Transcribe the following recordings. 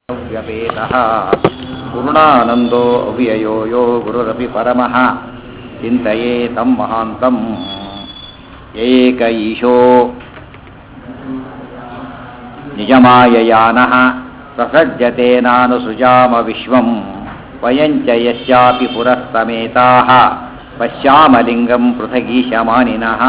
ವ್ಯಪೇತಃ ಗುರುಣಾನಂದೋ ಅವ್ಯಯೋ ಯೋ ಗುರುರಪಿ ಪರಮಃ ಚಿಂತೆಯೇ ತಂ ಮಹಾಂತಂ ಏಕ ಈಶೋ ನಿಜಮಾಯಯಾನಃ ಪ್ರಸಜ್ಜತೆ ನಾನು ಸುಜಾಮ ವಿಶ್ವಂ ವಯಂಚ ಯಸ್ಯಾಪಿ ಪುರಸ್ತಮೇತಾಃ ಪಶ್ಯಾಮಲಿಂಗಂ ಪೃಥಗೀಶಮಾನಿನಃ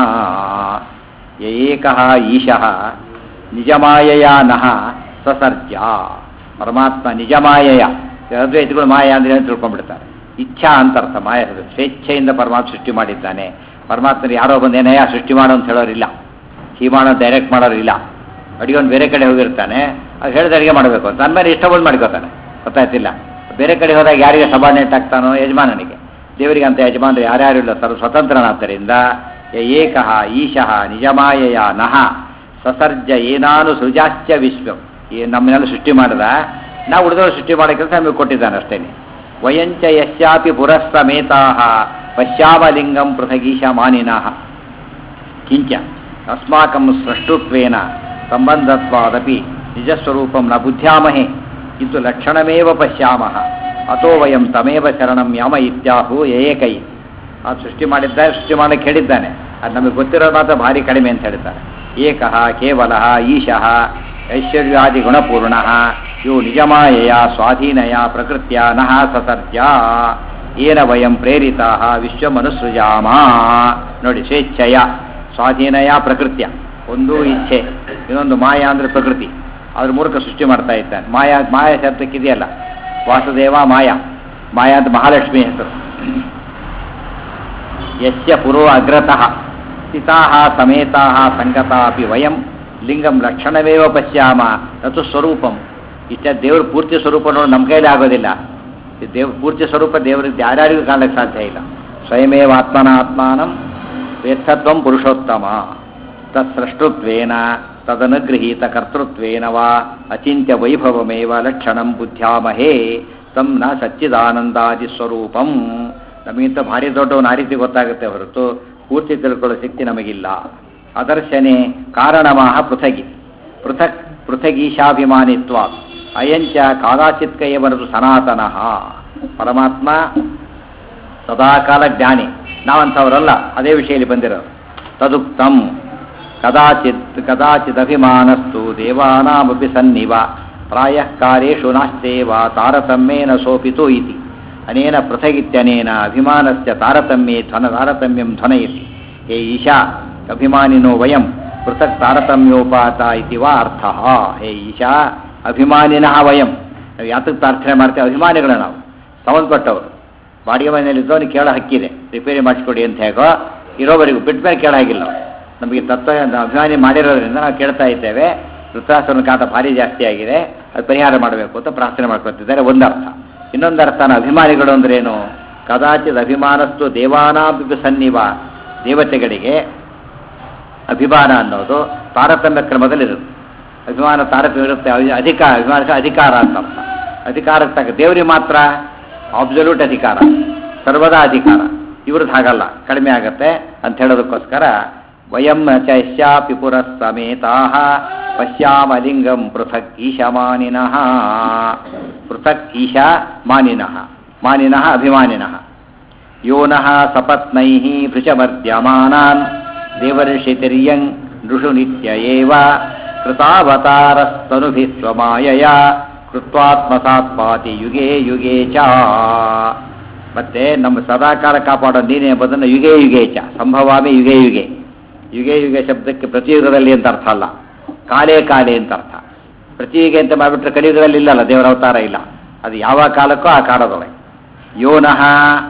ಏಕಃ ಈಶಃ ನಿಜಮಾಯಯಾನಃ ಸಸರ್ಜ ಪರಮಾತ್ಮ ನಿಜಮಾಯಯ ಅದ್ವೈತಗಳು ಮಾಯ ಅಂದ್ರೆ ಏನು ತಿಳ್ಕೊಂಡ್ಬಿಡ್ತಾರೆ ಇಚ್ಛಾ ಅಂತ ಅರ್ಥ ಮಾಯ ಸ್ವೇಚ್ಛೆಯಿಂದ ಪರಮಾತ್ಮ ಸೃಷ್ಟಿ ಮಾಡಿದ್ದಾನೆ ಪರಮಾತ್ಮರು ಯಾರೋ ಬಂದು ಏನಯ್ಯ ಸೃಷ್ಟಿ ಮಾಡೋ ಅಂತ ಹೇಳೋರಿಲ್ಲ ಹೀ ಮಾಡೋ ಡೈರೆಕ್ಟ್ ಮಾಡೋರಿಲ್ಲ ಅಡಿಗೆ ಒಂದು ಬೇರೆ ಕಡೆ ಹೋಗಿರ್ತಾನೆ ಅದು ಹೇಳಿದ ಅಡಿಗೆ ಮಾಡಬೇಕು ಅಂತ ನನ್ನ ಮೇಲೆ ಇಷ್ಟ ಬಂದು ಮಾಡ್ಕೋತಾನೆ ಗೊತ್ತಾಯ್ತಿಲ್ಲ ಬೇರೆ ಕಡೆ ಹೋದಾಗ ಯಾರಿಗೆ ಸಬಾರ್ಡಿನೇಟ್ ಆಗ್ತಾನೋ ಯಜಮಾನನಿಗೆ ದೇವರಿಗೆ ಅಂತ ಯಜಮಾನರು ಯಾರ್ಯಾರು ಇಲ್ಲ ಸರ್ವ ಸ್ವತಂತ್ರನಾದ್ದರಿಂದ ಏಕಃ ಈಶಃ ನಿಜಮಾಯಯ ನಹ ಸಸರ್ಜ ಏನಾನು ಸೃಜಾಶ್ಚ ವಿಶ್ವಂ ಈ ನಮ್ಮನ್ನೆಲ್ಲ ಸೃಷ್ಟಿ ಮಾಡಿದ ನಾವು ಉಳಿದವರು ಸೃಷ್ಟಿ ಮಾಡೋ ಕೆಲಸ ನಮಗೆ ಕೊಟ್ಟಿದ್ದಾನೆ ಅಷ್ಟೇನೆ ವಯಂಚ ಯಶ್ಯಾಪಿ ಪುರಸ್ತಮೇತಾಹ ಪಶ್ಯಾಮಲಿಂಗಂ ಪೃಥಗೀಶ ಮಾನಿನಃ ಕಿಂಚ ಅಸ್ಮಾಕಂ ಸೃಷ್ಟುತ್ವೇನ ಸಂಬಂಧತ್ವಾದಪಿ ನಿಜಸ್ವರೂಪಂ ನ ಬುದ್ಧ್ಯಾಮಹೆ ಇದು ಲಕ್ಷಣಮೇವ ಪಶ್ಯಾಮಃ ಅಥೋ ವಯಂ ತಮೇವ ಶರಣಂ ಯಾಮ ಇತ್ಯಾಹು ಏಕೈ ಅದು ಸೃಷ್ಟಿ ಮಾಡಿದ್ದಾರೆ ಸೃಷ್ಟಿ ಮಾಡಕ್ಕೆ ಹೇಳಿದ್ದಾನೆ ಅದು ನಮಗೆ ಗೊತ್ತಿರೋದು ಮಾತ್ರ ಭಾರಿ ಕಡಿಮೆ ಅಂತ ಹೇಳ್ತಾರೆ ಏಕಃ ಕೇವಲ ಈಶಃ ಐಶ್ವರ್ಯಾದಿ ಗುಣಪೂರ್ಣ ಇವು ನಿಜಮಾಯಯ ಸ್ವಾಧೀನಯ ಪ್ರಕೃತ್ಯ ನಃ ಸಸರ್ಜ ಏನ ವಯಂ ಪ್ರೇರಿತಾ ವಿಶ್ವಮನುಸೃಜಾಮ ನೋಡಿ ಸ್ವೇಚ್ಛಯ ಸ್ವಾಧೀನಯ ಪ್ರಕೃತ್ಯ ಒಂದು ಇಚ್ಛೆ ಇನ್ನೊಂದು ಮಾಯಾ ಅಂದರೆ ಪ್ರಕೃತಿ ಅದ್ರ ಮೂಲಕ ಸೃಷ್ಟಿ ಮಾಡ್ತಾ ಇದ್ದಾನೆ ಮಾಯಾ ಮಾಯಾ ಶಬ್ದಕ್ಕಿದೆಯಲ್ಲ ವಾಸುದೇವ ಮಾಯಾ ಮಾಯಾ ಅಂತ ಮಹಾಲಕ್ಷ್ಮಿ ಹೆಸರು ಯಸ್ಯ ಪುರೋ ಅಗ್ರತಃ ಸ್ಥಿತಾಃ ಸಮೇತಾಃ ಸಂಗತಾ ಅಪಿ ವಯಂ ಲಿಂಗಂ ಲಕ್ಷಣವೇವ ಪಶ್ಯಾಮ ನತು ಸ್ವರೂಪಂ ಇಷ್ಟ ದೇವ್ರ ಪೂರ್ತಿ ಸ್ವರೂಪ ನೋಡಿ ನಮ್ಮ ಕೈಲಿ ಆಗೋದಿಲ್ಲ ದೇವ್ ಪೂರ್ತಿ ಸ್ವರೂಪ ದೇವರಿಗೆ ಯಾರ್ಯಾರಿಗೂ ಕಾಣಲಿಕ್ಕೆ ಸಾಧ್ಯ ಇಲ್ಲ ಸ್ವಯಮೇವ ಆತ್ಮನ ಆತ್ಮಾನಂ ವೇತ್ತತ್ವಂ ಪುರುಷೋತ್ತಮ ತತ್ಸೃಷ್ಟುತ್ವೇನ ತದನುಗೃಹೀತ ಕರ್ತೃತ್ವೇನ ವಾ ಅಚಿಂತ್ಯ ವೈಭವಮೇವ ಲಕ್ಷಣಂ ಬುದ್ಧ್ಯಾಮಹೇ ತಂ ನ ಸಚ್ಚಿದಾನಂದಾದಿ ಸ್ವರೂಪಂ ನಮಗಿಂತ ಭಾರಿ ದೊಡ್ಡವನು ಆ ರೀತಿ ಗೊತ್ತಾಗುತ್ತೆ ಹೊರತು ಪೂರ್ತಿ ತಿಳ್ಕೊಳ್ಳೋ ಶಕ್ತಿ ನಮಗಿಲ್ಲ ಅದರ್ಶನೆ ಕಾರಣಮಾಹ ಪೃಥಗಿ ಪೃಥಕ್ ಪೃಥಗೀಶಾಭಿಮಾನಿತ್ವ ಅಯಂಚ ಕಾದಾಚಿತ್ಕಯೇ ಬರದು ಸನಾತನಃ ಪರಮಾತ್ಮ ಸದಾಕಾಲ ಜ್ಞಾನಿ ನಾವಂಥವರಲ್ಲ ಅದೇ ವಿಷಯದಲ್ಲಿ ಬಂದಿರೋರು ತದುಕ್ತಂ ಕದಾಚಿತ್ ಕದಾಚಿದಭಿಮಾನಸ್ತು ದೇವಾನಾಮಪಿ ಸನ್ನಿವ ಪ್ರಾಯಃ ಕಾರ್ಯೇಷು ನಾಸ್ತೇವ ತಾರತಮ್ಯೇನ ಸೋಪಿತು ಇತಿ ಅನೇನ ಪೃಥಗಿತ್ಯನೇನ ಅಭಿಮಾನಸ್ಯ ತಾರತಮ್ಯೇ ಧ್ವನ ತಾರತಮ್ಯಂ ಧ್ವನಯತಿ ಹೇ ಈಶಾ ಅಭಿಮಾನಿನೋ ವಯಂ ಪೃಥಕ್ ತಾರತಮ್ಯೋಪಾತ ಇತಿ ವಾ ಅರ್ಥ ಹೇ ಈಶಾ ಅಭಿಮಾನಿನಃ ವಯಂ ನಾವು ಯಾತಕ್ಕೆ ಪ್ರಾರ್ಥನೆ ಮಾಡ್ತೇವೆ ಅಭಿಮಾನಿಗಳು ನಾವು ಸಂಬಂಧಪಟ್ಟವರು ಬಾಡಿಗೆ ಮನೆಯಲ್ಲಿದ್ದವನು ಕೇಳೋ ಹಕ್ಕಿದೆ ರಿಪೇರಿ ಮಾಡಿಸ್ಕೊಡಿ ಅಂತ ಹೇಗೋ ಇರೋವರೆಗೂ ಬಿಟ್ಟ ಮೇಲೆ ಕೇಳೋ ಹಾಗಿಲ್ಲ ನಮಗೆ ತತ್ವ ಅಭಿಮಾನಿ ಮಾಡಿರೋದ್ರಿಂದ ನಾವು ಕೇಳ್ತಾ ಇದ್ದೇವೆ ವೃತ್ತಾಶ್ರಮ ಕಾಟ ಭಾರಿ ಜಾಸ್ತಿ ಆಗಿದೆ ಅದು ಪರಿಹಾರ ಮಾಡಬೇಕು ಅಂತ ಪ್ರಾರ್ಥನೆ ಮಾಡ್ಕೊತಿದ್ದಾರೆ ಒಂದರ್ಥ ಇನ್ನೊಂದು ಅರ್ಥನ ಅಭಿಮಾನಿಗಳು ಅಂದ್ರೇನು ಕದಾಚಿತ್ ಅಭಿಮಾನಸ್ತು ದೇವಾನಾಭಿ ಸನ್ನಿವ ದೇವತೆಗಳಿಗೆ ಅಭಿಮಾನ ಅನ್ನೋದು ತಾರತಮ್ಯ ಕ್ರಮದಲ್ಲಿರುತ್ತೆ ಅಭಿಮಾನ ತಾರತಮ್ಯ ಇರುತ್ತೆ ಅಧಿಕಾರ ಅಭಿಮಾನಕ್ಕೆ ಅಧಿಕಾರ ಅಂತ ಅರ್ಥ ಅಧಿಕಾರಕ್ಕೆ ತಕ್ಕ ದೇವರಿಗೆ ಮಾತ್ರ ಅಬ್ಸಲ್ಯೂಟ್ ಅಧಿಕಾರ ಸರ್ವದಾ ಅಧಿಕಾರ ಇವ್ರದ್ದು ಹಾಗಲ್ಲ ಕಡಿಮೆ ಆಗತ್ತೆ ಅಂತ ಹೇಳೋದಕ್ಕೋಸ್ಕರ ವಯಂ ಚಶ್ಯಾಪಿ ಪುರಸ್ತಮೇತಾ ಪಶ್ಯಾಮ ಲಿಂಗಂ ಪೃಥಕ್ ಈಶಮಾನಿನಃ ಪೃಥಕ್ ಈಶಾ ಮಾನಿನಃ ಮಾನಿನಃ ಅಭಿಮಾನಿನಃ ಯೋನಃ ಸಪತ್ನೈ ಭೃಶಮರ್ದ್ಯಮಾನಾನ್ ದೇವರ್ಷಿತಿರ್ಯಂ ನೃಷು ನಿತ್ಯ ಏವ ಕೃತಾವತಾರಸ್ತನುಭಿಃ ಸ್ವಮಾಯಯ ಕೃತ್ವಾತ್ಮಸಾತ್ಪಾತಿ ಯುಗೇ ಯುಗೇ ಚ ಮತ್ತೆ ನಮ್ಮ ಸದಾಕಾಲ ಕಾಪಾಡೋ ನೀನೇ ಎಂಬುದನ್ನು ಯುಗೇ ಯುಗೇ ಚ ಸಂಭವಾಮಿ ಯುಗೇ ಯುಗೆ ಯುಗೇ ಯುಗೆ ಶಬ್ದಕ್ಕೆ ಪ್ರತಿಯುಗದಲ್ಲಿ ಅಂತ ಅರ್ಥ ಅಲ್ಲ ಕಾಲೇ ಕಾಲೇ ಅಂತ ಅರ್ಥ ಪ್ರತಿಯುಗೆ ಅಂತ ಮಾಡಿಬಿಟ್ರೆ ಕಲಿಯುಗದಲ್ಲಿ ಇಲ್ಲಲ್ಲ ದೇವರ ಅವತಾರ ಇಲ್ಲ ಅದು ಯಾವ ಕಾಲಕ್ಕೂ ಆ ಕಾಲದೊಳಗೆ ಯೋನಃ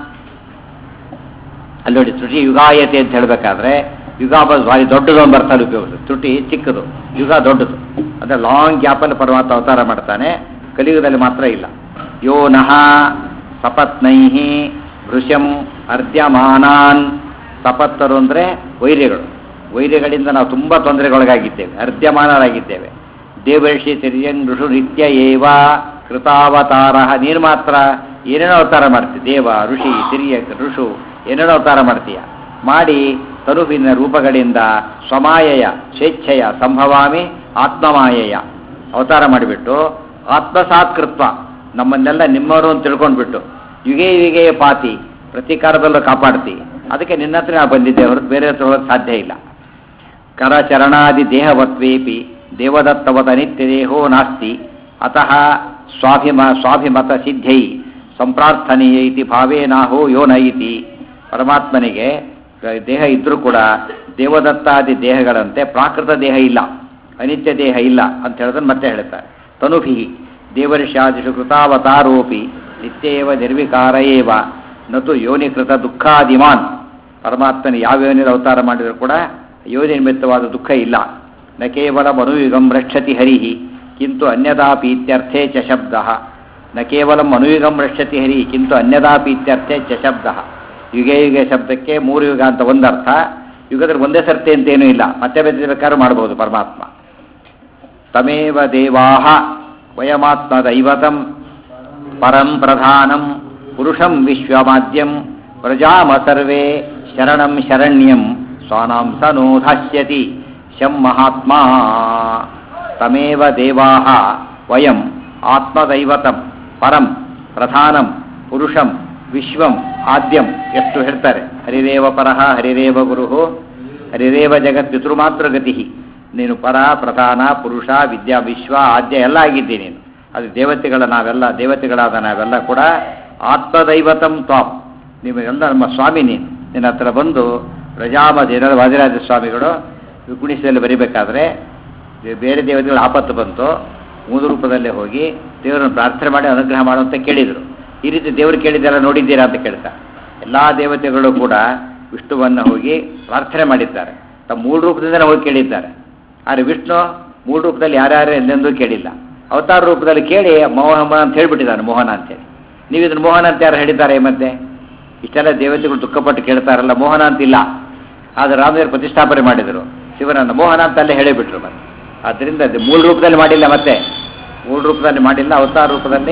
ಅಲ್ಲಿ ನೋಡಿ ತ್ರುಟಿ ಯುಗಾಯತೆ ಅಂತ ಹೇಳಬೇಕಾದ್ರೆ ಯುಗ ಭಾರಿ ದೊಡ್ಡದು ಒಂದು ಅರ್ಥ ಉಪಯೋಗಿಸ್ತದೆ ತ್ರುಟಿ ಚಿಕ್ಕದು ಯುಗ ದೊಡ್ಡದು ಅಂದರೆ ಲಾಂಗ್ ಗ್ಯಾಪಲ್ಲಿ ಪರಮಾತ್ಮ ಅವತಾರ ಮಾಡ್ತಾನೆ ಕಲಿಯುಗದಲ್ಲಿ ಮಾತ್ರ ಇಲ್ಲ ಯೋನಃ ಸಪತ್ನೈ ಭೃಶಂ ಅರ್ಧ್ಯಮಾನಾನ್ ಸಪತ್ತರು ಅಂದರೆ ವೈರ್ಯಗಳು ವೈರ್ಯಗಳಿಂದ ನಾವು ತುಂಬ ತೊಂದರೆಗೊಳಗಾಗಿದ್ದೇವೆ ಅರ್ಧ್ಯಮಾನರಾಗಿದ್ದೇವೆ ದೇವರ್ಷಿ ತಿರ್ಯಂಗ್ ಋಷು ನಿತ್ಯ ಏವ ಕೃತಾವತಾರ ನೀನು ಮಾತ್ರ ಏನೇನೋ ಅವತಾರ ಮಾಡ್ತೀಯ ದೇವ ಋಷಿ ತಿರ್ಯ ಋಷು ಏನೇನೋ ಅವತಾರ ಮಾಡ್ತೀಯ ಮಾಡಿ ತನುವಿನ ರೂಪಗಳಿಂದ ಸ್ವಮಾಯಯ ಸ್ವೇಚ್ಛೆಯ ಸಂಭವಾಮಿ ಆತ್ಮಮಾಯಯ ಅವತಾರ ಮಾಡಿಬಿಟ್ಟು ಆತ್ಮಸಾತ್ಕೃತ್ವ ನಮ್ಮನ್ನೆಲ್ಲ ನಿಮ್ಮವರು ಅಂತ ತಿಳ್ಕೊಂಡ್ಬಿಟ್ಟು ಯುಗೆ ಯುಗೆ ಪಾತಿ ಪ್ರತೀಕಾರದಲ್ಲೂ ಕಾಪಾಡ್ತಿ ಅದಕ್ಕೆ ನಿನ್ನ ಹತ್ರ ನಾವು ಬಂದಿದ್ದೆ ಹೊರತು ಬೇರೆ ಹತ್ರ ಹೋಗಕ್ಕೆ ಸಾಧ್ಯ ಇಲ್ಲ ಕರಚರಣಾದಿ ದೇಹವತ್ವೇಪಿ ದೇವದತ್ತವದ ನಿತ್ಯ ದೇಹೋ ನಾಸ್ತಿ ಅತಃ ಸ್ವಾಭಿಮ ಸ್ವಾಭಿಮತ ಸಿದ್ಧೈ ಸಂಪ್ರಾರ್ಥನೀಯ ಇತಿ ಭಾವೇನಾಹೋ ಯೋನ ಇತಿ ಪರಮಾತ್ಮನಿಗೆ ದೇಹ ಇದ್ರೂ ಕೂಡ ದೇವದತ್ತಾದಿ ದೇಹಗಳಂತೆ ಪ್ರಾಕೃತ ದೇಹ ಇಲ್ಲ ಅನಿತ್ಯ ದೇಹ ಇಲ್ಲ ಅಂತ ಹೇಳೋದನ್ನು ಮತ್ತೆ ಹೇಳ್ತಾರೆ ತನುಭಿ ದೇವರ್ಷಾದಿಷು ಕೃತಾವತಾರೋಪಿ ನಿತ್ಯೇವ ನಿರ್ವಿಕಾರ ಏವ ನತು ಯೋನಿಕೃತ ದುಃಖಾದಿಮಾನ್ ಪರಮಾತ್ಮನ ಯಾವ ಯೋನಿಯಲ್ಲಿ ಅವತಾರ ಮಾಡಿದರೂ ಕೂಡ ಯೋನಿ ನಿಮಿತ್ತವಾದ ದುಃಖ ಇಲ್ಲ ನ ಕೇವಲ ಮನುಯುಗಂ ರಕ್ಷತಿ ಹರಿಹಿ ಕಿಂತು ಅನ್ಯದಾಪಿ ಇತ್ಯರ್ಥೇ ಚ ಶಬ್ದ ನ ಕೇವಲ ಮನುಯುಗಂ ರಕ್ಷತಿ ಹರಿ ಕಿಂತು ಅನ್ಯದಾಪಿ ಇತ್ಯರ್ಥೇ ಚ ಶಬ್ದ ಯುಗೆ ಯುಗೆ ಶಬ್ದಕ್ಕೆ ಮೂರು ಯುಗ ಅಂತ ಒಂದರ್ಥ ಯುಗದಲ್ಲಿ ಒಂದೇ ಸರ್ತಿ ಅಂತೇನೂ ಇಲ್ಲ ಮತ್ತೆ ಬೇಕಾದ್ರೂ ಮಾಡಬಹುದು ಪರಮಾತ್ಮ ತಮೇವ ದೇವಾಹ ವಯಮಾತ್ಮ ದೈವತಂ ಪರಂ ಪ್ರಧಾನಂ ಪುರುಷಂ ವಿಶ್ವಮಾದ್ಯಂ ಪ್ರಜಾಮ ಸರ್ವೇ ಶರಣಂ ಶರಣ್ಯಂ ಸ್ವಾನಾಂ ಸನೋಧಾಸ್ಯತಿ ಶಂ ಮಹಾತ್ಮ ತಮೇವ ದೇವಾಹ ವಯಂ ಆತ್ಮದೈವತಂ ಪರಂ ಪ್ರಧಾನಂ ಪುರುಷಂ ವಿಶ್ವಂ ಆದ್ಯಂ ಎಷ್ಟು ಹೇಳ್ತಾರೆ ಹರಿರೇವ ಪರಹ ಹರಿರೇವ ಗುರು ಹರಿರೇವ ಜಗತ್ ಪಿತೃಮಾತ್ರ ಗತಿ ನೀನು ಪರ ಪ್ರಧಾನ ಪುರುಷ ವಿದ್ಯಾ ವಿಶ್ವ ಆದ್ಯ ಎಲ್ಲ ಆಗಿದ್ದಿ ನೀನು ಅದು ದೇವತೆಗಳ ನಾವೆಲ್ಲ ದೇವತೆಗಳಾದ ನಾವೆಲ್ಲ ಕೂಡ ಆತ್ಮದೈವತಂ ತ್ವಾಂ ನಿಮಗೆಲ್ಲ ನಮ್ಮ ಸ್ವಾಮಿ ನೀನು ನಿನ್ನ ಹತ್ರ ಬಂದು ಪ್ರಜಾಮಧೀರ ವಾದಿರಾಜ ಸ್ವಾಮಿಗಳು ಗುಣಿಸಲು ಬರಿಬೇಕಾದ್ರೆ ಬೇರೆ ದೇವತೆಗಳು ಆಪತ್ತು ಬಂತು ಮೂಲ ರೂಪದಲ್ಲೇ ಹೋಗಿ ದೇವರನ್ನು ಪ್ರಾರ್ಥನೆ ಮಾಡಿ ಅನುಗ್ರಹ ಮಾಡುವಂತ ಕೇಳಿದರು ಈ ರೀತಿ ದೇವರು ಕೇಳಿದ್ದೆಲ್ಲ ನೋಡಿದ್ದೀರಾ ಅಂತ ಕೇಳ್ತಾರೆ ಎಲ್ಲ ದೇವತೆಗಳು ಕೂಡ ವಿಷ್ಣುವನ್ನು ಹೋಗಿ ಪ್ರಾರ್ಥನೆ ಮಾಡಿದ್ದಾರೆ ತಮ್ಮ ಮೂಲ ರೂಪದಿಂದಲೇ ಹೋಗಿ ಕೇಳಿದ್ದಾರೆ ಆದರೆ ವಿಷ್ಣು ಮೂಲ ರೂಪದಲ್ಲಿ ಯಾರ್ಯಾರು ಎಂದೆಂದೂ ಕೇಳಿಲ್ಲ ಅವತಾರ ರೂಪದಲ್ಲಿ ಕೇಳಿ ಮೋಹನ ಅಂತ ಹೇಳ್ಬಿಟ್ಟಿದ್ದಾನೆ ಮೋಹನ ಅಂತೇಳಿ ನೀವು ಇದನ್ನು ಮೋಹನ ಅಂತ ಯಾರು ಹೇಳಿದ್ದಾರೆ ಮತ್ತೆ ಇಷ್ಟೆಲ್ಲ ದೇವತೆಗಳು ದುಃಖಪಟ್ಟು ಕೇಳ್ತಾರಲ್ಲ ಮೋಹನ ಅಂತಿಲ್ಲ ಆದರೆ ರಾಮದೇವರು ಪ್ರತಿಷ್ಠಾಪನೆ ಮಾಡಿದರು ಶಿವನನ್ನು ಮೋಹನ ಅಂತ ಅಲ್ಲೇ ಹೇಳಿಬಿಟ್ರು ಮತ್ತೆ ಆದ್ದರಿಂದ ಅದು ಮೂಲ ರೂಪದಲ್ಲಿ ಮಾಡಿಲ್ಲ ಮತ್ತೆ ಮೂಲ ರೂಪದಲ್ಲಿ ಮಾಡಿಲ್ಲ ಅವತಾರ ರೂಪದಲ್ಲಿ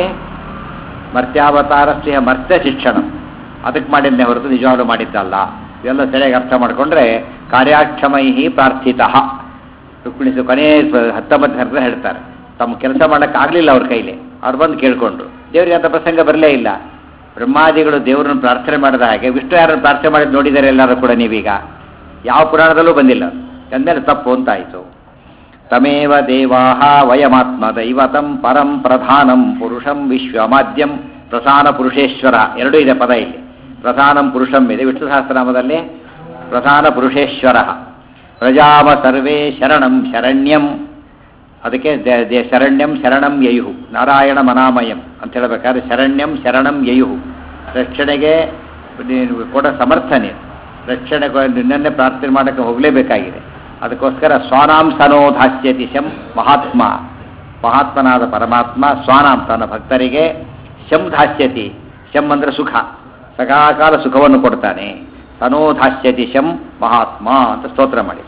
ಮರ್ತ್ಯಾವತಾರ ಸ್ನೇಹ ಮರ್ತ್ಯ ಶಿಕ್ಷಣ ಅದಕ್ಕೆ ಮಾಡಿದ್ದೆ ಹೊರತು ನಿಜವಾಗ್ಲೂ ಮಾಡಿದ್ದಲ್ಲ ಇವೆಲ್ಲ ಸರಿಯಾಗಿ ಅರ್ಥ ಮಾಡಿಕೊಂಡ್ರೆ ಕಾರ್ಯಾಕ್ಷಮೈ ಪ್ರಾರ್ಥಿತ ರುಕ್ಮಿಣಿಸು ಕೊನೆ ಹತ್ತೊಂಬತ್ತು ಹರ್ದ ಹೇಳ್ತಾರೆ ತಮ್ಮ ಕೆಲಸ ಮಾಡೋಕ್ಕಾಗಲಿಲ್ಲ ಅವ್ರ ಕೈಲಿ ಅವ್ರು ಬಂದು ಕೇಳ್ಕೊಂಡ್ರು ದೇವರಿಗೆ ಅಂತ ಪ್ರಸಂಗ ಬರಲೇ ಇಲ್ಲ ಬ್ರಹ್ಮಾದಿಗಳು ದೇವರನ್ನು ಪ್ರಾರ್ಥನೆ ಮಾಡಿದ ಹಾಗೆ ವಿಷ್ಣು ಯಾರನ್ನು ಪ್ರಾರ್ಥನೆ ಮಾಡಿದ್ದು ನೋಡಿದ್ದಾರೆ ಎಲ್ಲರೂ ಕೂಡ ನೀವೀಗ ಯಾವ ಪುರಾಣದಲ್ಲೂ ಬಂದಿಲ್ಲ ಅಂದಮೇಲೆ ತಪ್ಪು ಅಂತಾಯಿತು ತಮೇವ ದೇವಾಹ ವಯಮಾತ್ಮ ದೈವತಂ ಪರಂ ಪ್ರಧಾನಂ ಪುರುಷಂ ವಿಶ್ವಮಾದ್ಯಂ ಪ್ರಧಾನ ಪುರುಷೇಶ್ವರ ಎರಡೂ ಇದೆ ಪದ ಇಲ್ಲಿ ಪ್ರಧಾನಂ ಪುರುಷಂ ಇದೆ ವಿಷ್ಣು ಸಹಸ್ರನಾಮದಲ್ಲಿ ಪ್ರಧಾನ ಪುರುಷೇಶ್ವರ ಪ್ರಜಾಮ ಸರ್ವೇ ಶರಣಂ ಶರಣ್ಯಂ ಅದಕ್ಕೆ ದೆ- ದೆ- ಶರಣ್ಯಂ ಶರಣಂ ಯಯುಹು ನಾರಾಯಣ ಮನಾಮಯಂ ಅಂತ ಹೇಳಬೇಕಾದ್ರೆ ಶರಣ್ಯಂ ಶರಣಂ ಯಯುಹು ರಕ್ಷಣೆಗೆ ನೀನು ಕೊಡ ಸಮರ್ಥ ನೀನು ರಕ್ಷಣೆ ನಿನ್ನನ್ನೇ ಪ್ರಾರ್ಥನೆ ಮಾಡೋಕ್ಕೆ ಹೋಗಲೇಬೇಕಾಗಿದೆ ಅದಕ್ಕೋಸ್ಕರ ಸ್ವಾನಾಂ ಸನೋಧಾಸ್ಯತಿ ಶಂ ಮಹಾತ್ಮ ಮಹಾತ್ಮನಾದ ಪರಮಾತ್ಮ ಸ್ವಾನಾಂ ತನ್ನ ಭಕ್ತರಿಗೆ ಶಂ ಧಾಸ್ಯತಿ ಶಂ ಅಂದರೆ ಸುಖ ಸಕಾಕಾಲ ಸುಖವನ್ನು ಕೊಡ್ತಾನೆ ತನೋಧಾಸ್ಯತಿ ಶಂ ಮಹಾತ್ಮ ಅಂತ ಸ್ತೋತ್ರ ಮಾಡಿ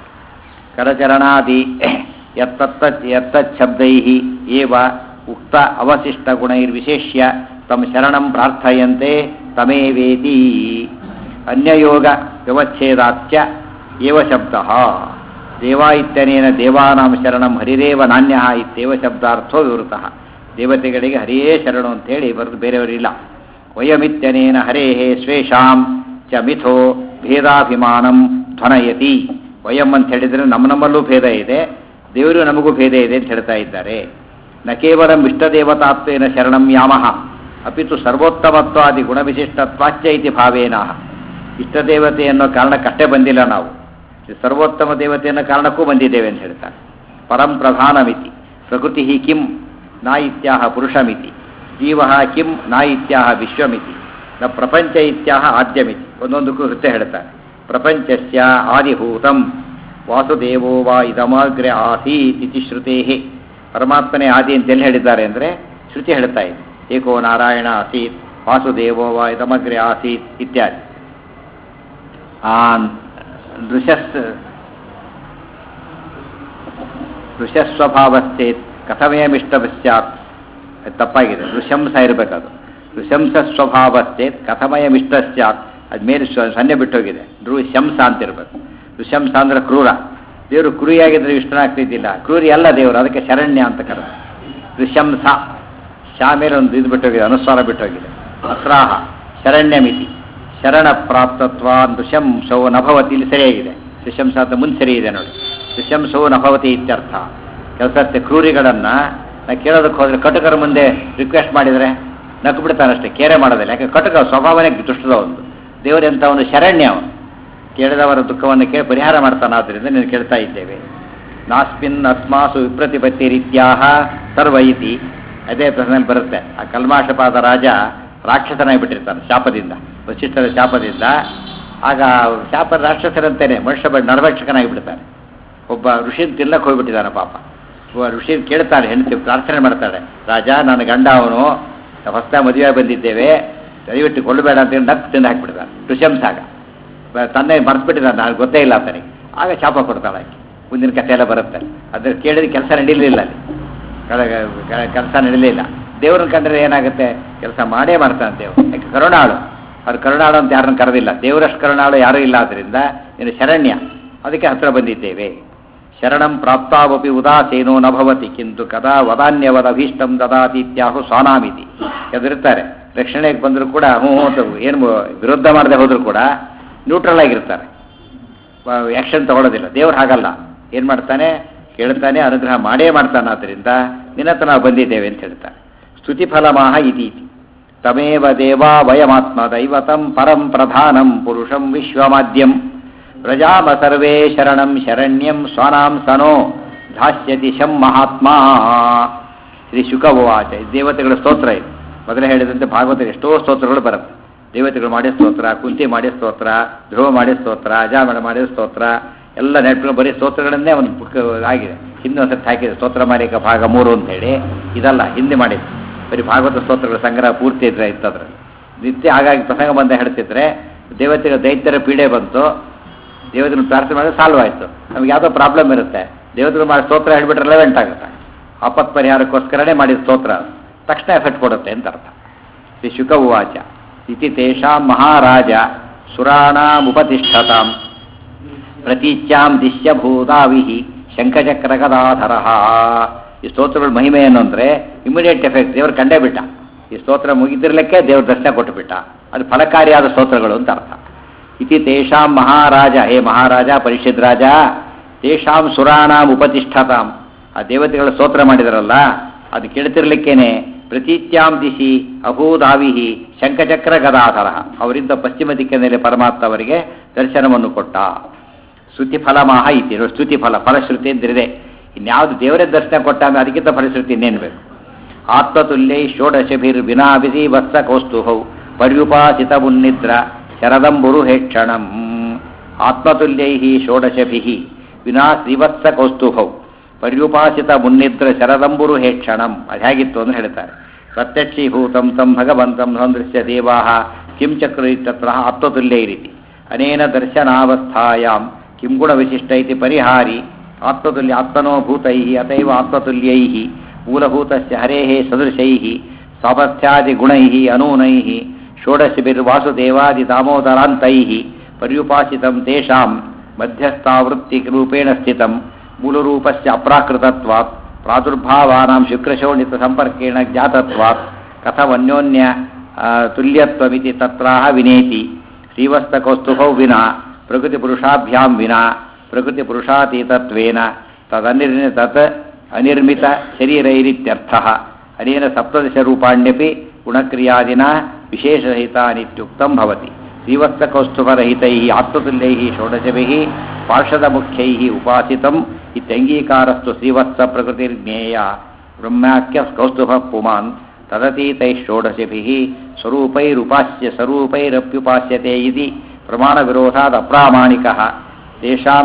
ಕರಚರಣಾದಿ ಯತ್ತತ್ತ ಯತ್ತಚ್ಛಬ್ದೈ ಏವ ಉಕ್ತ ಅವಶಿಷ್ಟ ಗುಣೈರ್ವಿಶೇಷ್ಯ ತಮ್ಮ ಶರಣಂ ಪ್ರಾರ್ಥಯಂತೆ ತಮೇವೇತಿ ಅನ್ಯಯೋಗ ವ್ಯವಚ್ಛೇದಾಚ್ಯ ಏವ ಶಬ್ದ ದೇವಾ ಇತ್ಯನೇನ ದೇವಾನಾಂ ಶರಣಂ ಹರಿರೇವ ನಾಣ್ಯ ಇತ್ಯೇವ ಶಬ್ದಾರ್ಥೋ ವಿವೃತಃ ದೇವತೆಗಳಿಗೆ ಹರಿಯೇ ಶರಣು ಅಂತೇಳಿ ಬರೆದು ಬೇರೆಯವರಿಲ್ಲ ವಯಮಿತ್ಯನೇನ ಹರೇಹೇ ಸ್ವೇಷಾಂ ಚ ಮಿಥೋ ಭೇದಾಭಿಮಾನಂ ಧ್ವನಯತಿ ವಯಂ ಅಂತ ಹೇಳಿದರೆ ನಮ್ಮ ನಮ್ಮಲ್ಲೂ ಭೇದ ಇದೆ ದೇವರು ನಮಗೂ ಭೇದ ಇದೆ ಅಂತ ಹೇಳ್ತಾ ಇದ್ದಾರೆ ನ ಕೇವಲ ಇಷ್ಟದೇವತಾತ್ವೇನ ಶರಣಂ ಯಾಮಃ ಅಪಿತು ಸರ್ವೋತ್ತಮತ್ವಾದಿ ಗುಣವಿಶಿಷ್ಟತ್ವಾಚ್ಯ ಇತಿ ಭಾವೇನ ಇಷ್ಟದೇವತೆ ಅನ್ನೋ ಕಾರಣಕ್ಕಷ್ಟೇ ಬಂದಿಲ್ಲ ನಾವು ಈ ಸರ್ವೋತ್ತಮ ದೇವತೆ ಅನ್ನೋ ಕಾರಣಕ್ಕೂ ಬಂದಿದ್ದೇವೆ ಅಂತ ಹೇಳ್ತಾರೆ ಪರಂ ಪ್ರಧಾನಮಿತಿ ಪ್ರಕೃತಿ ಕಿಂ ನಾ ಇತ್ಯಾಹ ಪುರುಷಮಿತಿ ಜೀವ ಕಿಂ ನಾ ಇತ್ಯಾಹ ವಿಶ್ವಮಿತಿ ನ ಪ್ರಪಂಚ ಇತ್ಯಾಹ ಆದ್ಯಮಿತಿ ಒಂದೊಂದಕ್ಕೂ ಕೃತ್ಯ ಹೇಳ್ತಾರೆ ಪ್ರಪಂಚಸ್ಯ ಆದಿಭೂತಂ ವಾಸುದೇವೋ ವಾ ಇದಮಗ್ರೆ ಆಸೀತ್ ಇತಿ ಶ್ರುತೇ ಪರಮಾತ್ಮನೇ ಆದಿ ಅಂತ ಎಲ್ಲಿ ಹೇಳಿದ್ದಾರೆ ಅಂದರೆ ಶ್ರುತಿ ಹೇಳ್ತಾ ಇದೆ ಏಕೋ ನಾರಾಯಣ ಆಸೀತ್ ವಾಸುದೇವೋ ವಾ ಇದಮಗ್ರೆ ಆಸೀತ್ ಇತ್ಯಾದಿ ಆ ದೃಶಸ್ ದೃಶಸ್ವಭಾವಸ್ಥೇತ್ ಕಥಮಯಮಿಷ್ಟಪಶ್ಚಾತ್ ತಪ್ಪಾಗಿದೆ ದೃಶಂಸ ಇರಬೇಕದು ದೃಶಂಸ ಸ್ವಭಾವಸ್ಥೇತ್ ಕಥಮಯಮಿಷ್ಟ ಸ್ಯಾತ್ ಅದು ಮೇಲೆ ಸ್ವ- ಸನ್ನೆ ಬಿಟ್ಟೋಗಿದೆ ನೃಶಂಸ ಅಂತ ಇರಬೇಕು ನೃಶಂಸ ಅಂದ್ರೆ ಕ್ರೂರ ದೇವರು ಕ್ರೂರಿಯಾಗಿದ್ರೆ ಇಷ್ಟನಾಗ್ತಿದ್ದಿಲ್ಲ ಕ್ರೂರಿ ಅಲ್ಲ ದೇವರು ಅದಕ್ಕೆ ಶರಣ್ಯ ಅಂತ ಕರೆದು ನೃಶಂಸ ಶಾ ಮೇಲೆ ಒಂದು ಇದು ಬಿಟ್ಟೋಗಿದೆ ಅನುಸ್ವಾರ ಬಿಟ್ಟೋಗಿದೆ ಅಸ್ರಾಹ ಶರಣ್ಯಮಿತಿ ಶರಣ ಪ್ರಾಪ್ತತ್ವ ನೃಶಂಸೌ ನಭವತಿ ಇಲ್ಲಿ ಸರಿಯಾಗಿದೆ ನೃಶಂಸ ಅಂತ ಮುಂದೆ ಸರಿ ಇದೆ ನೋಡಿ ನೃಶಂಸೌ ನಭವತಿ ಇತ್ಯರ್ಥ ಕೆಲಸತ್ತೆ ಕ್ರೂರಿಗಳನ್ನು ನಾ ಕೇಳೋದಕ್ಕೆ ಹೋದರೆ ಕಟುಕರ ಮುಂದೆ ರಿಕ್ವೆಸ್ಟ್ ಮಾಡಿದರೆ ನಕ್ಕು ಬಿಡ್ತಾನಷ್ಟೇ ಕೇರೆ ಮಾಡೋದಿಲ್ಲ ಯಾಕೆ ಕಟುಕ ಸ್ವಭಾವನೇ ದುಷ್ಟದ ಒಂದು ದೇವರೆಂಥ ಒಂದು ಶರಣ್ಯ ಅವನು ಕೇಳಿದವರ ದುಃಖವನ್ನು ಕೇಳಿ ಪರಿಹಾರ ಮಾಡ್ತಾನೆ ಆದ್ದರಿಂದ ನೀನು ಕೇಳ್ತಾ ಇದ್ದೇವೆ ನಾಸ್ಮಿನ್ ಅಸ್ಮಾಸು ವಿಪ್ರತಿಪತ್ತಿ ರೀತ್ಯಾಹ ಸರ್ವ ಇತಿ ಅದೇ ಪ್ರಶ್ನೆಯಲ್ಲಿ ಬರುತ್ತೆ ಆ ಕಲ್ಮಾಶಪಾದ ರಾಜ ರಾಕ್ಷಸನಾಗಿ ಬಿಟ್ಟಿರ್ತಾನೆ ಶಾಪದಿಂದ ವಶಿಷ್ಠರ ಶಾಪದಿಂದ ಆಗ ಶಾಪ ರಾಕ್ಷಸರಂತೇನೆ ಮನುಷ್ಯ ಬ- ನರಭಕ್ಷಕನಾಗಿ ಬಿಡ್ತಾನೆ ಒಬ್ಬ ಋಷಿನ್ ತಿನ್ನಕ್ಕೆ ಹೋಗ್ಬಿಟ್ಟಿದ್ದಾನೆ ಪಾಪ ಒಬ್ಬ ಋಷಿನ್ ಕೇಳ್ತಾನೆ ಹೆಂಡತಿ ಪ್ರಾರ್ಥನೆ ಮಾಡ್ತಾಳೆ ರಾಜ ನನ್ನ ಗಂಡ ಅವನು ಹೊಸ ಮದುವೆ ಬಂದಿದ್ದೇವೆ ದಯವಿಟ್ಟು ಕೊಲ್ಲಬೇಡ ಅಂತೇಳಿ ನಕ್ ತಿಂದು ಹಾಕ್ಬಿಡ್ತಾನೆ ಋಷಂಸಾಗ ತಂದೆ ಮರ್ತ್ಬಿಟ್ಟಿದ್ದಾನೆ ನನಗೆ ಗೊತ್ತೇ ಇಲ್ಲ ಆತನಿಗೆ ಆಗ ಶಾಪ ಕೊಡ್ತಾಳೆ ಆಕೆ ಮುಂದಿನ ಕಥೆ ಎಲ್ಲ ಬರುತ್ತೆ ಅದ್ರ ಕೇಳಿದ ಕೆಲಸ ನಡೀಲಿಲ್ಲ ಅಲ್ಲಿ ಕೆಲಸ ನಡೀಲಿಲ್ಲ ದೇವ್ರನ್ನ ಕಂಡ್ರೆ ಏನಾಗುತ್ತೆ ಕೆಲಸ ಮಾಡೇ ಮಾಡ್ತಾನೆ ದೇವ್ರು ಯಾಕೆ ಕರುಣಾಳು ಅವ್ರು ಕರುಣಾಳು ಅಂತ ಯಾರನ್ನ ಕರೆದಿಲ್ಲ ದೇವರಷ್ಟು ಕರುಣಾಳು ಯಾರೂ ಇಲ್ಲ ಆದ್ದರಿಂದ ನೀನು ಶರಣ್ಯ ಅದಕ್ಕೆ ಹತ್ರ ಬಂದಿದ್ದೇವೆ ಶರಣಂ ಪ್ರಾಪ್ತಾವಪಿ ಉದಾಸೀನೋ ನ ಭವತಿ ಕಿಂತು ಕದಾ ವದಾನ್ಯವದಭೀಷ್ಟಂ ದದಾತಿ ಇತ್ಯಾಹು ಸ್ವಾನಾಮಿತಿ ಎದುರುತ್ತಾರೆ ರಕ್ಷಣೆಗೆ ಬಂದರೂ ಕೂಡ ಹ್ಞೂ ಅಂತ ಏನು ವಿರುದ್ಧ ಮಾಡದೆ ಹೋದರೂ ಕೂಡ ನ್ಯೂಟ್ರಲ್ ಆಗಿರ್ತಾರೆ ಆ್ಯಕ್ಷನ್ ತಗೊಳ್ಳೋದಿಲ್ಲ ದೇವ್ರು ಹಾಗಲ್ಲ ಏನು ಮಾಡ್ತಾನೆ ಕೇಳ್ತಾನೆ ಅನುಗ್ರಹ ಮಾಡೇ ಮಾಡ್ತಾನೆ ಆದ್ದರಿಂದ ನಿನ್ನ ಹತ್ರ ನಾವು ಬಂದಿದ್ದೇವೆ ಅಂತ ಹೇಳ್ತಾನೆ ಸ್ತುತಿ ಫಲಮಾಹ ಇತೀತಿ ತಮೇವ ದೇವಾ ವಯಮಾತ್ಮ ದೈವತಂ ಪರಂ ಪ್ರಧಾನಂ ಪುರುಷಂ ವಿಶ್ವಮಾದ್ಯಂ ಪ್ರಜಾಮ ಸರ್ವೇ ಶರಣಂ ಶರಣ್ಯಂ ಸ್ವನಾಂ ಸನೋ ಧಾಸ್ಯತಿ ಶಂ ಮಹಾತ್ಮ ಶ್ರೀ ಶುಕವಾಚ ದೇವತೆಗಳ ಸ್ತೋತ್ರ ಇದು ಮೊದಲೇ ಹೇಳಿದಂತೆ ಭಾಗವತ ಎಷ್ಟೋ ಸ್ತೋತ್ರಗಳು ಬರುತ್ತೆ ದೇವತೆಗಳು ಮಾಡಿದ ಸ್ತೋತ್ರ ಕುಂತಿ ಮಾಡಿದ ಸ್ತೋತ್ರ ಧ್ರುವ ಮಾಡಿದ ಸ್ತೋತ್ರ ಅಜಾಮಣ ಮಾಡಿದ ಸ್ತೋತ್ರ ಎಲ್ಲ ನೆಟ್ಗಳು ಬರೀ ಸ್ತೋತ್ರಗಳನ್ನೇ ಒಂದು ಬುಕ್ ಆಗಿದೆ ಹಿಂದೆ ಒಂದು ಸರ್ತಿ ಹಾಕಿದೆ ಸ್ತೋತ್ರ ಮಾಲಿಕ ಭಾಗ ಮೂರು ಅಂತ ಹೇಳಿ ಇದಲ್ಲ ಹಿಂದೆ ಮಾಡಿದ್ದು ಬರೀ ಭಾಗವತ ಸ್ತೋತ್ರಗಳ ಸಂಗ್ರಹ ಪೂರ್ತಿ ಇದ್ರೆ ಇತ್ತದ್ರಲ್ಲಿ ನಿತ್ಯ ಹಾಗಾಗಿ ಪ್ರಸಂಗ ಬಂದ ಹೇಳ್ತಿದ್ರೆ ದೇವತೆಗಳ ದೈತ್ಯರ ಪೀಡೆ ಬಂತು ದೇವತೆನ ಪ್ರಾರ್ಥನೆ ಮಾಡಿದ್ರೆ ಸಾಲ್ವ್ ಆಯಿತು ನಮ್ಗೆ ಯಾವುದೋ ಪ್ರಾಬ್ಲಮ್ ಇರುತ್ತೆ ದೇವತೆಗಳು ಮಾಡಿ ಸ್ತೋತ್ರ ಹೇಳ್ಬಿಟ್ರೆ ರೆಲೆವೆಂಟ್ ಆಗುತ್ತೆ ಆಪತ್ ಪರಿಹಾರಕ್ಕೋಸ್ಕರನೇ ಮಾಡಿದ ಸ್ತೋತ್ರ ಅದು. ತಕ್ಷಣ ಎಫೆಕ್ಟ್ ಕೊಡುತ್ತೆ ಅಂತ ಅರ್ಥ ಶ್ರೀ ಶುಕ ಉವಾಚ ಇತಿ ತೇಷಾಂ ಮಹಾರಾಜ ಸುರಾಣಾಮುಪತಿಷ್ಠತಾಂ ಪ್ರತೀಚ್ಯಾಂ ದಿಶ್ಯಭೂತಾವಿಹಿ ಶಂಖಚಕ್ರಗದಾಧರ ಈ ಸ್ತೋತ್ರಗಳ ಮಹಿಮೆ ಏನು ಅಂದರೆ ಇಮಿಡಿಯೇಟ್ ಎಫೆಕ್ಟ್ ದೇವರು ಕಂಡೇ ಬಿಟ್ಟ ಈ ಸ್ತೋತ್ರ ಮುಗಿದಿರ್ಲಿಕ್ಕೆ ದೇವ್ರ ದರ್ಶನ ಕೊಟ್ಟು ಬಿಟ್ಟ ಅದು ಫಲಕಾರಿಯಾದ ಸ್ತೋತ್ರಗಳು ಅಂತ ಅರ್ಥ ಇತಿ ತೇಷಾಂ ಮಹಾರಾಜ ಹೇ ಮಹಾರಾಜ ಪರಿಷದ್ ರಾಜ ತೇಷಾಂ ಸುರಾಣಾಂ ಉಪತಿಷ್ಠತಾಂ ಆ ದೇವತೆಗಳ ಸ್ತೋತ್ರ ಮಾಡಿದಾರಲ್ಲ ಅದು ಕೇಳ್ತಿರ್ಲಿಕ್ಕೇನೆ ಪ್ರತೀತ್ಯಾಂ ದಿಶಿ ಅಭೂದಾವಿಹಿ ಶಂಖಚಕ್ರ ಗದಾಧರ ಅವರಿಂದ ಪಶ್ಚಿಮ ದಿಕ್ಕಿನಲ್ಲಿ ಪರಮಾತ್ಮ ಅವರಿಗೆ ದರ್ಶನವನ್ನು ಕೊಟ್ಟ ಸ್ತುತಿ ಫಲಮಾಹ ಇತಿ ನೋಡಿ, ಸ್ತುತಿ ಫಲ ಫಲಶ್ರುತಿ ಅಂತಿದೆ ಇನ್ಯಾವುದು ದೇವರೇ ದರ್ಶನ ಕೊಟ್ಟ ಅಂದ್ರೆ ಅದಕ್ಕಿಂತ ಫಲಶ್ರುತಿ ಇನ್ನೇನು ಬೇಕು ಆತ್ಮತುಲ್ಯೈ ಷೋಡಶಭಿರ್ ವಿನಾ ವಿಧಿ ವತ್ಸ ಕೌಸ್ತುಭೌ ಪರ್ಯುಪಾಸಿತ ಮುನ್ನಿದ್ರ ಶರದಂಬುರು ಹೇಕ್ಷಣಂ ಆತ್ಮತುಲ್ಯೈ ಷೋಡಶಭಿ ವಿನಾ ಶ್ರೀವತ್ಸ ಕೌಸ್ತುಭೌ ಪರ್ಯುಪಾಸಿತ ಮುನ್ನಿದ್ರ ಶರದಂಬುರು ಹೇಕ್ಷಣಂ ಅದು ಹೇಗಿತ್ತು ಅಂತ ಹೇಳ್ತಾರೆ ಪ್ರತ್ಯಕ್ಷೀಭೂತಂ ತಂ ಭಗವಂತಂ ಸಂದೃಶ್ಯ ದೇವಾ ಕಿಂ ಚಕ್ರ ಇತ್ಯತ್ರ ಆತ್ಮತುಲ್ಯ ರೀತಿ ಅನೇನ ದರ್ಶನಾವಸ್ಥಾಯಾಂ ಕಿಂ ಗುಣವಿಶಿಷ್ಟ ಇತಿ ಪರಿಹಾರಿ ಆತ್ಮತುಲ್ಯ ಆತ್ಮನೋ ಭೂತೈ ಅತೈವ ಆತ್ಮತುಲ್ಯೈ ಮೂಲಭೂತಸ್ಯ ಹರೇಃ ಸದೃಶೈಃ ಸಾಮರ್ಥ್ಯಾದಿಗುಣೈಃ ಅನೂನೈಃ ಷೋಡಶಭಿರ್ವಾಸುದೇವಾದಿ ದಾಮೋದರಾಂತೈಃ ಪರ್ಯುಪಾಸಿತಂ ತೇಷಾಂ ಮಧ್ಯಸ್ಥಾವೃತ್ತಿರೂಪೇಣ ಸ್ಥಿತಂ ಮೂಲರೂಪಸ್ಯ ಅಪ್ರಾಕೃತತ್ವಾತ್ ಪ್ರಾದುರ್ಭಾವಾನಾಂ ಶುಕ್ರಶೋಣಿತ ಸಂಪರ್ಕೇಣ ಜ್ಞಾತತ್ವಾತ್ ಕಥಮನ್ಯೋನ್ಯ ಆ, ತುಲ್ಯತ್ವಮಿತಿ ತತ್ರಾಹ ವಿನೇತಿ ಶ್ರೀವಸ್ತಕೌಸ್ತುಭೌ ವಿನಾ ಪ್ರಕೃತಿಪುರುಷಾಭ್ಯಾಂ ವಿನಾ ಪ್ರಕೃತಿಪುರುಷಾತೀತತ್ವೇನ ತದನಿರ್ಣಿ ತತ್ ಅನಿರ್ಮಿತ ಶರೀರೈರಿತ್ಯರ್ಥಃ ಅನೇನ ಸಪ್ತದಶರೂಪಾಣ್ಯಪಿ ಗುಣಕ್ರಿಯಾದಿನ ವಿಶೇಷರಹಿತಾನಿತ್ಯುಕ್ತಂ ಭವತಿ ಶ್ರೀವತ್ಸಕೌಸ್ತುಭರಹಿತೈः ಆತ್ಮತುಲ್ಯೈः ಷೋಡಶಭಿः ಪಾರ್ಷದಮುಖ್ಯೈः ಉಪಾಸಿತಂ ಇತ್ಯಂಗೀಕಾರಸ್ತು ಶ್ರೀವತ್ಸ ಪ್ರಕೃತಿರ್ಜ್ಞೇಯ ಬ್ರಹ್ಮಾಖ್ಯ ಕೌಸ್ತುಭ ಪುಮಾನ್ ತದತೀತೈः ಷೋಡಶಭಿः ಸ್ವರೂಪೈರುಪಾಸ್ಯ ಸ್ವರೂಪೈರಪ್ಯುಪಾಸ್ಯತೆ ಇತಿ ಪ್ರಮಾಣವಿರೋಧಾದ್ ಅಪ್ರಾಮಾಣಿಕಃ ತೇಷಾಂ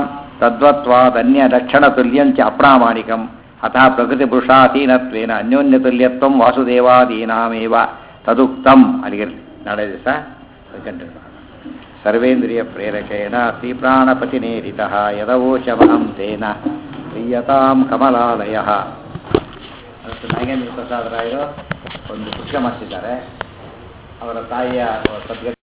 ತದ್ವತ್ವಾದನ್ಯಲಕ್ಷಣತುಲ್ಯಂಚ ಅಪ್ರಾಮಾಣಿಕಂ ಅತಃ ಪ್ರಕೃತಿಪುರುಷಾಧೀನತ್ವೇನ ಅನ್ಯೋನ್ಯತುಲ್ಯತ್ವಂ ವಾಸುದೇವಾದೀನಾಮೇವ ತದುಕ್ತಂ ಅಲ್ಲಿಗಿರಲಿ ನಾಳೆ ದಿವಸ ಕಂಟಿನ್ಯೂ ಸರ್ವೇಂದ್ರಿಯ ಪ್ರೇರಕೇಣ ಶ್ರೀಪ್ರಾಣಪತಿನೇರಿತ ಯದವೋಶಮಹಂ ತೇನ ಪ್ರೀಯತಾಂ ಕಮಲಾಲಯ ಅದಕ್ಕೆ ನಾಗೇಂದ್ರ ಪ್ರಸಾದ್ ರಾಯರು ಒಂದು ಪುಸ್ತಕ ಮಾಡಿಸಿದ್ದಾರೆ ಅವರ ತಾಯಿಯ ಸದ್ಯ